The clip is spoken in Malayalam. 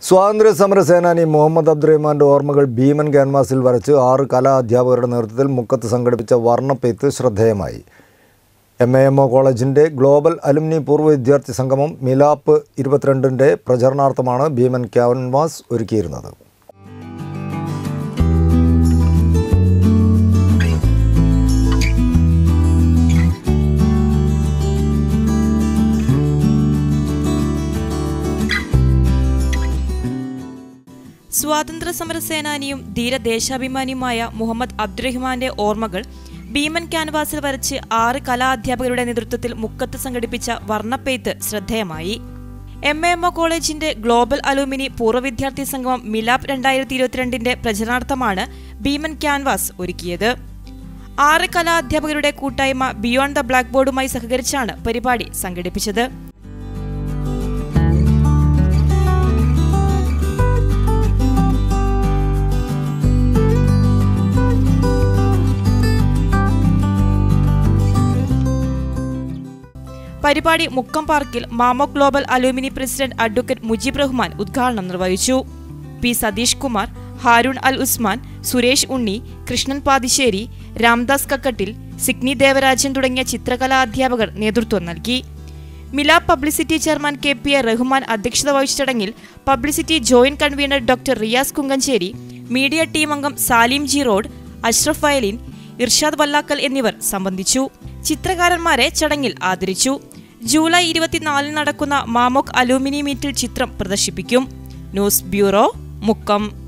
സ്വാതന്ത്ര്യ സമര സേനാനി മുഹമ്മദ് അബ്ദുറഹ്മാന്റെ ഓർമ്മകൾ ഭീമൻ ക്യാൻവാസിൽ വരച്ച് ആറ് കലാ അധ്യാപകരുടെ നേതൃത്വത്തിൽ മുക്കത്ത് സംഘടിപ്പിച്ച വർണ്ണപ്പെയ്ത്ത് ശ്രദ്ധേയമായി എം എ എം ഒ കോളേജിൻ്റെ ഗ്ലോബൽ അലുമിനി പൂർവ്വ വിദ്യാർത്ഥി സംഗമം മിലാപ്പ് ഇരുപത്തിരണ്ടിൻ്റെ പ്രചരണാർത്ഥമാണ് ഭീമൻ ക്യാൻവാസ് ഒരുക്കിയിരുന്നത് സ്വാതന്ത്ര്യ സമര സേനാനിയും ധീരദേശാഭിമാനിയുമായ മുഹമ്മദ് അബ്ദുറഹ്മാന്റെ ഓർമ്മകൾ ഭീമൻ ക്യാൻവാസിൽ വരച്ച് ആറ് കലാധ്യാപകരുടെ നേതൃത്വത്തിൽ മുക്കത്ത് സംഘടിപ്പിച്ച വർണ്ണപ്പെയ്ത്ത് ശ്രദ്ധേയമായി എം എ എം ഒ കോളേജിന്റെ ഗ്ലോബൽ അലൂമിനി പൂർവ്വ വിദ്യാർത്ഥി സംഗമം മിലാപ് രണ്ടായിരത്തി ഇരുപത്തിരണ്ടിന്റെ പ്രചരണാർത്ഥമാണ് ഭീമൻ ക്യാൻവാസ് ഒരുക്കിയത് ആറ് കലാധ്യാപകരുടെ കൂട്ടായ്മ ബിയോണ്ട് ദ ബ്ലാക്ക് ബോർഡുമായി സഹകരിച്ചാണ് പരിപാടി സംഘടിപ്പിച്ചത് പരിപാടി മുക്കം പാർക്കിൽ MAMO global alumni president advocate Mujeeb Rahman ഉദ്ഘാടനം നിർവഹിച്ചു പി സതീഷ് കുമാർ ഹാരൂൺ അൽ ഉസ്മാൻ സുരേഷ് ഉണ്ണി കൃഷ്ണൻ പാതിശ്ശേരി രാംദാസ് കക്കട്ടിൽ സിഗ്നി ദേവരാജൻ തുടങ്ങിയ ചിത്രകലാ അധ്യാപകർ നേതൃത്വം നൽകി മില publicity chairman K P A Rahman അധ്യക്ഷത വഹിച്ച ചടങ്ങിൽ publicity joint convener doctor Riyas Kunhancheri media team അംഗം സാലിം ജി റോഡ് അഷ്റഫ് വയലിൻ ഇർഷാദ് വല്ലാക്കൽ എന്നിവർ സംബന്ധിച്ചു ചിത്രകാരന്മാരെ ചടങ്ങിൽ ആദരിച്ചു ജൂലൈ ഇരുപത്തിനാലിന് നടക്കുന്ന മാമോക് അലൂമിനി മീറ്റിൽ ചിത്രം പ്രദർശിപ്പിക്കും ന്യൂസ് ബ്യൂറോ മുക്കം